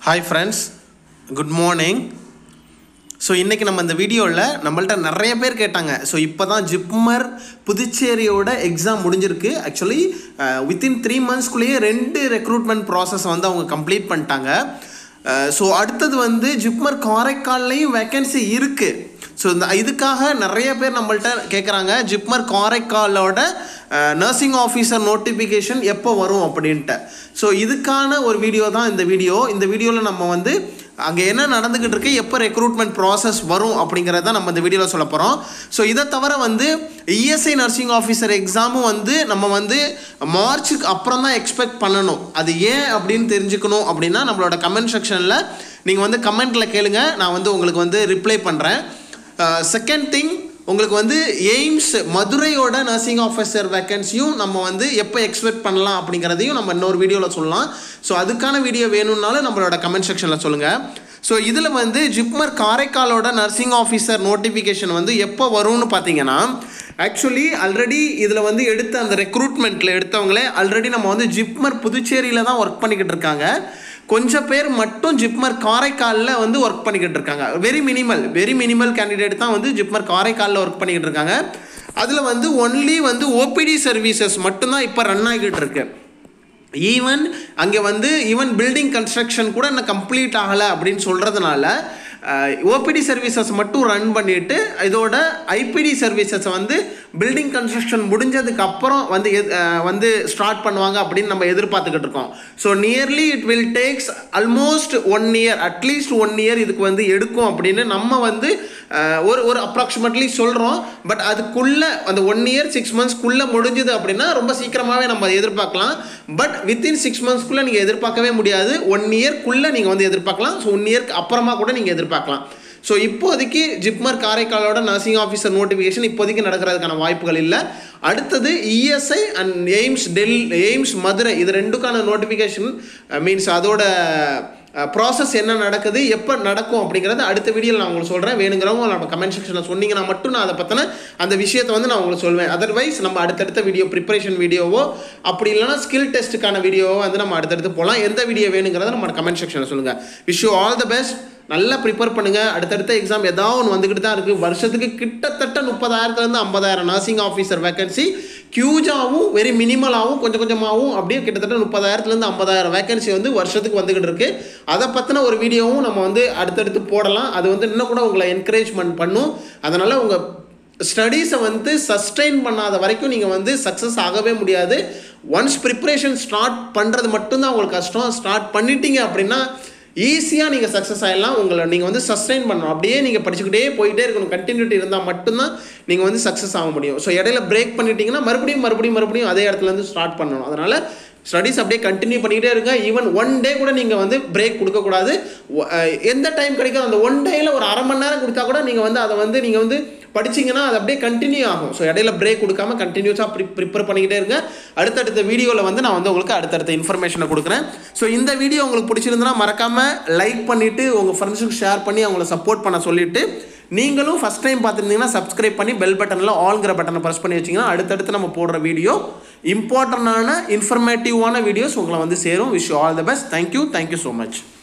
hi friends good morning so இன்றைக்கி நம்ம இந்த வீடியோவில் நம்மள்ட்ட நிறைய பேர் கேட்டாங்க ஸோ இப்போ தான் ஜிப்மர் புதுச்சேரியோட எக்ஸாம் முடிஞ்சிருக்கு ஆக்சுவலி வித்தின் த்ரீ மந்த்ஸ்க்குள்ளேயே ரெண்டு ரெக்ரூட்மெண்ட் ப்ராசஸ் வந்து அவங்க கம்ப்ளீட் பண்ணிட்டாங்க ஸோ அடுத்தது வந்து ஜிப்மர் காரைக்கால்லையும் வேக்கன்சி இருக்குது ஸோ இந்த இதுக்காக நிறைய பேர் நம்மள்ட்ட கேட்குறாங்க ஜிப்மர் காரைக்காலோட நர்சிங் ஆஃபீஸர் நோட்டிஃபிகேஷன் எப்போ வரும் அப்படின்ட்டு ஸோ இதுக்கான ஒரு வீடியோ தான் இந்த வீடியோ இந்த வீடியோவில் நம்ம வந்து அங்கே என்ன நடந்துக்கிட்டு இருக்கு எப்போ ரெக்ரூட்மெண்ட் ப்ராசஸ் வரும் அப்படிங்கிறத நம்ம இந்த வீடியோவில் சொல்ல போகிறோம் ஸோ இதை தவிர வந்து இஎஸ்ஐ நர்சிங் ஆஃபீஸர் எக்ஸாமும் வந்து நம்ம வந்து மார்ச்சுக்கு அப்புறம் தான் எக்ஸ்பெக்ட் பண்ணணும் அது ஏன் அப்படின்னு தெரிஞ்சுக்கணும் அப்படின்னா நம்மளோட கமெண்ட் செக்ஷனில் நீங்கள் வந்து கமெண்ட்டில் கேளுங்க நான் வந்து உங்களுக்கு வந்து ரிப்ளை பண்ணுறேன் செகண்ட் திங் உங்களுக்கு வந்து எய்ம்ஸ் மதுரையோட நர்சிங் ஆஃபீஸர் வேக்கன்சியும் நம்ம வந்து எப்போ எக்ஸ்பெக்ட் பண்ணலாம் அப்படிங்கிறதையும் நம்ம இன்னொரு வீடியோவில் சொல்லலாம் ஸோ அதுக்கான வீடியோ வேணும்னாலும் நம்மளோட கமெண்ட் செக்ஷனில் சொல்லுங்கள் ஸோ இதில் வந்து ஜிப்மர் காரைக்காலோட நர்சிங் ஆஃபீஸர் நோட்டிஃபிகேஷன் வந்து எப்போ வரும்னு பார்த்தீங்கன்னா ஆக்சுவலி ஆல்ரெடி இதில் வந்து எடுத்த அந்த ரெக்ரூட்மெண்ட்டில் எடுத்தவங்களே ஆல்ரெடி நம்ம வந்து ஜிப்மர் புதுச்சேரியில் தான் ஒர்க் பண்ணிக்கிட்டு இருக்காங்க கொஞ்சம் பேர் மட்டும் ஜிப்மர் காரைக்காலில் வந்து ஒர்க் பண்ணிக்கிட்டு இருக்காங்க very minimal very minimal candidate தான் வந்து ஜிப்மர் காரைக்காலில் ஒர்க் பண்ணிக்கிட்டு இருக்காங்க அதில் வந்து ஒன்லி வந்து ஓபிடி சர்வீசஸ் மட்டும்தான் இப்போ ரன் ஆகிட்டு இருக்கு ஈவன் அங்கே வந்து ஈவன் பில்டிங் கன்ஸ்ட்ரக்ஷன் கூட இன்னும் கம்ப்ளீட் ஆகலை அப்படின்னு சொல்கிறதுனால ஓபிடி சர்வீசஸ் மட்டும் ரன் பண்ணிட்டு இதோட ஐபிடி சர்வீசஸ் வந்து பில்டிங் கன்ஸ்ட்ரக்ஷன் முடிஞ்சதுக்கு அப்புறம் வந்து எத்- அஹ் வந்து ஸ்டார்ட் பண்ணுவாங்க அப்படின்னு நம்ம எதிர்பார்த்துக்கிட்டு இருக்கோம் so nearly it will takes almost one year at least one year இதுக்கு வந்து எடுக்கும் அப்படின்னு நம்ம வந்து அஹ், ஒரு ஒரு அப்ராக்சிமேட்லி சொல்கிறோம் பட் அதுக்குள்ளே அந்த ஒன் இயர் சிக்ஸ் மந்த்ஸ்க்குள்ளே முடிஞ்சுது அப்படின்னா ரொம்ப சீக்கிரமாகவே நம்ம அதை எதிர்பார்க்கலாம் பட் வித்தின் சிக்ஸ் மந்த்ஸ்க்குள்ளே நீங்கள் எதிர்பார்க்கவே முடியாது ஒன் இயர்க்குள்ளே நீங்கள் வந்து எதிர்பார்க்கலாம் ஸோ ஒன் இயர்க்கு அப்புறமா கூட நீங்கள் எதிர்பார்க்கலாம் ஸோ இப்போதைக்கு ஜிப்மர் காரைக்காலோட நர்சிங் ஆஃபீஸர் நோட்டிஃபிகேஷன் இப்போதைக்கு நடக்கிறதுக்கான வாய்ப்புகள் இல்லை அடுத்தது இஎஸ்ஐ அண்ட் எய்ம்ஸ் டெல் எய்ம்ஸ் மதுரை இது ரெண்டுக்கான நோட்டிஃபிகேஷன் மீன்ஸ் அதோட ப்ராசஸ் என்ன நடக்குது எப்போ நடக்கும் அப்படிங்கிறத அடுத்த வீடியோவில் நான் உங்களுக்கு சொல்கிறேன் வேணுங்கிறவங்க நம்ம கமெண்ட் செக்ஷனில் சொன்னீங்கன்னா மட்டும் நான் அதை பற்றின அந்த விஷயத்தை வந்து நான் உங்களுக்கு சொல்வேன் அதர்வைஸ் நம்ம அடுத்தடுத்த வீடியோ ப்ரிப்பரேஷன் வீடியோவோ அப்படி இல்லைனா ஸ்கில் டெஸ்ட்டுக்கான வீடியோவோ வந்து நம்ம அடுத்தடுத்து போகலாம் எந்த வீடியோ வேணுங்கிறத நம்ம கமெண்ட் செக்ஷனில் சொல்லுங்கள் wish you all the best நல்லா ப்ரிப்பேர் பண்ணுங்கள் அடுத்தடுத்த எக்ஸாம் ஏதாவது ஒன்று வந்துக்கிட்டு தான் இருக்குது வருஷத்துக்கு கிட்டத்தட்ட முப்பதாயிரத்துலேருந்து ஐம்பதாயிரம் நர்சிங் ஆஃபீஸர் வேகன்சி கியூஜாவும் வெரி மினிமலாகவும் கொஞ்சம் கொஞ்சமாகவும் அப்படியே கிட்டத்தட்ட முப்பதாயிரத்துலேருந்து ஐம்பதாயிரம் வேகன்சி வந்து வருஷத்துக்கு வந்துக்கிட்டு இருக்கு அதை பற்றின ஒரு வீடியோவும் நம்ம வந்து அடுத்தடுத்து போடலாம் அது வந்து இன்னும் கூட உங்களை என்கரேஜ்மெண்ட் பண்ணும் அதனால் உங்கள் ஸ்டடீஸை வந்து சஸ்டெயின் பண்ணாத வரைக்கும் நீங்கள் வந்து சக்ஸஸ் ஆகவே முடியாது ஒன்ஸ் ப்ரிப்ரேஷன் ஸ்டார்ட் பண்ணுறது மட்டும்தான் உங்களுக்கு கஷ்டம் ஸ்டார்ட் பண்ணிட்டீங்க அப்படின்னா ஈஸியாக நீங்கள் சக்ஸஸ் ஆகிடலாம் உங்களை நீங்கள் வந்து சஸ்டெயின் பண்ணணும் அப்படியே நீங்கள் படிச்சுக்கிட்டே போயிட்டே இருக்கணும் கண்டினியூட்டி இருந்தால் மட்டும்தான் நீங்கள் வந்து சக்ஸஸ் ஆக முடியும் ஸோ இடையில பிரேக் பண்ணிட்டீங்கன்னா மறுபடியும் மறுபடியும் மறுபடியும் அதே இடத்துலேருந்து ஸ்டார்ட் பண்ணணும் அதனால் ஸ்டடீஸ் அப்படியே கண்டினியூ பண்ணிக்கிட்டே இருங்க ஈவன் ஒன் டே கூட நீங்கள் வந்து பிரேக் கொடுக்கக்கூடாது ஒ- அஹ் எந்த டைம் கிடைக்கும் அந்த ஒன் டேயில் ஒரு அரை மணி நேரம் கொடுத்தா கூட நீங்கள் வந்து அதை வந்து நீங்கள் வந்து படிச்சீங்கன்னா அது அப்படியே கண்டினியூ ஆகும் ஸோ இடையில பிரேக் கொடுக்காம கண்டினியூஸாக ப்ரி ப்ரிப்பேர் பண்ணிக்கிட்டே இருங்க அடுத்தடுத்த வீடியோவில் வந்து நான் வந்து உங்களுக்கு அடுத்தடுத்த இன்ஃபர்மேஷனை கொடுக்குறேன் ஸோ இந்த வீடியோ உங்களுக்கு பிடிச்சிருந்தனா மறக்காமல் லைக் பண்ணிவிட்டு உங்கள் ஃப்ரெண்ட்ஸுக்கு ஷேர் பண்ணி அவங்கள சப்போர்ட் பண்ண சொல்லிவிட்டு நீங்களும் ஃபஸ்ட் டைம் பார்த்துருந்தீங்கன்னா சப்ஸ்கிரைப் பண்ணி பெல் பட்டனில் ஆல்ங்கிற பட்டனை ப்ரெஸ் பண்ணி வச்சிங்கன்னா அடுத்தடுத்து நம்ம போடுற வீடியோ இம்பார்ட்டண்டான இன்ஃபர்மேட்டிவான வீடியோஸ் உங்களை வந்து சேரும் wish all the best thank you thank you so much